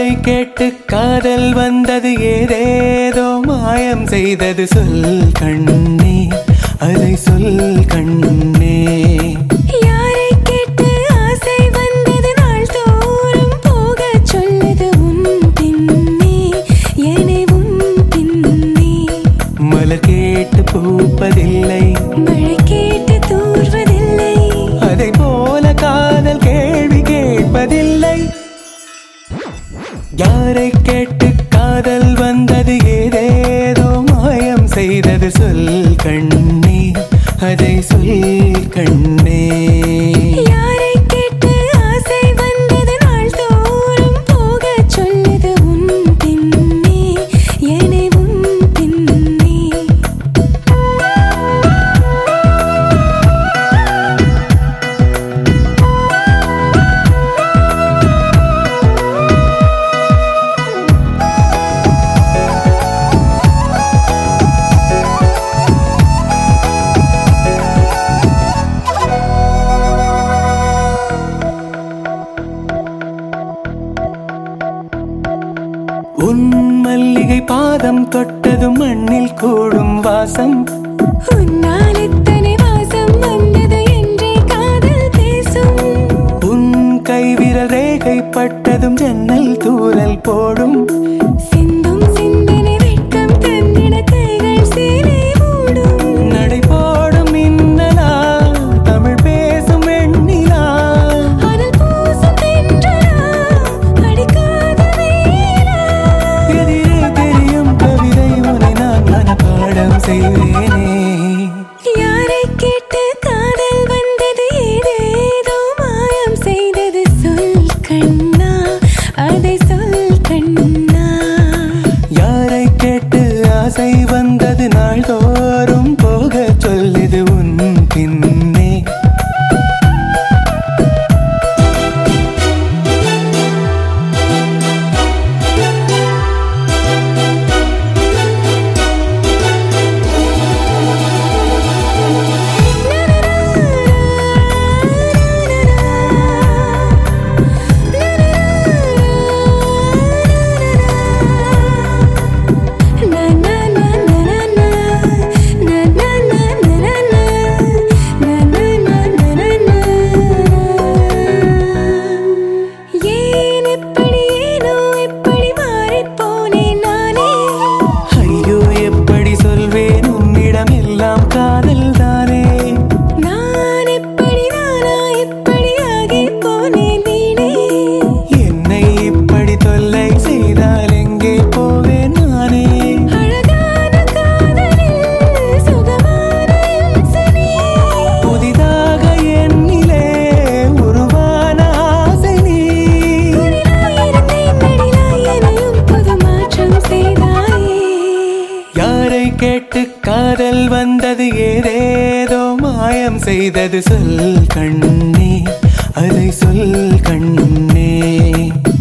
யாரை கேட்டு காதல் வந்தது ஏதேதோ மாயம் செய்தது சொல் கண்ணே அதை சொல் கண்ணே யாரை கேட்டு ஆசை வந்தது நாள் தோறும் போகச் சொல்லுது உன் பின்னே என்னை உன் பின்னே மலர் கேட்டு பூப்பதில்லை மழை கேட்டு தூர்வதில்லை அதை போல காதல் கேள்வி கேட்பதில்லை யாரை கேட்டு காதல் வந்தது ஏதேதோ மாயம் செய்தது சொல் கண்ணே அதை சொல் கண்ணே யாரை கேட்டு ஆசை வந்தது நாள் தோறும் போகச் சொல்லுது உன் பின்னே என்னை உன் பின்னே உன் மல்லிகை பாதம் தொட்டதும் மண்ணில் கூடும் வாசம் உன்னால் எத்தனை வாசம் வந்தது என்றே காதல் பேசும் உன் கைவிரல் ரேகை பட்டதும் ஜன்னல் தூரல் போடும் சிந்தும் சிந்தனை வெட்கம் தந்திட கைகள் சேலை மூடும் நடை போடும் மின்னலா தமிழ் பேசும் வெண்ணிலா அனல் பூசும் தென்றலா அடிக்காத வேலா எதிரே தெரியும் கவிதை உனை நான் மனப்பாடம் செய்வேனே யாரை கேட்டு காதல் வந்தது ஏதேதோ மாயம் செய்தது சொல் கண்ணா அதை சொல் கண்ணா யாரை கேட்டு ஆசை வந்தது நாள்தோறும் போக சொல்லுது உன் பின்னே ஏன் இப்படி ஏனோ இப்படி மாறிப்போனேன் நானே ஐயோ எப்படி சொல்வேன் உன்னிடம் எல்லாம் காதல் தானே நான் எப்படி நானா இப்படி ஆகி போனேன் வீணே என்னை இப்படி தொல்லை செய்தால் எங்கே போவேன் நானே அழகான காதலில் சுகமான இம்சனே புதிதாக என்னிலே உருவான ஆசை நீ குளிராயிருந்தேன் நடிலாய் எனையும் புது மாற்றம் செய்தாயே யாரை கேட்டு காதல் வந்தது ஏதேதோ மாயம் செய்தது சொல் கண்ணே அதை சொல் கண்ணே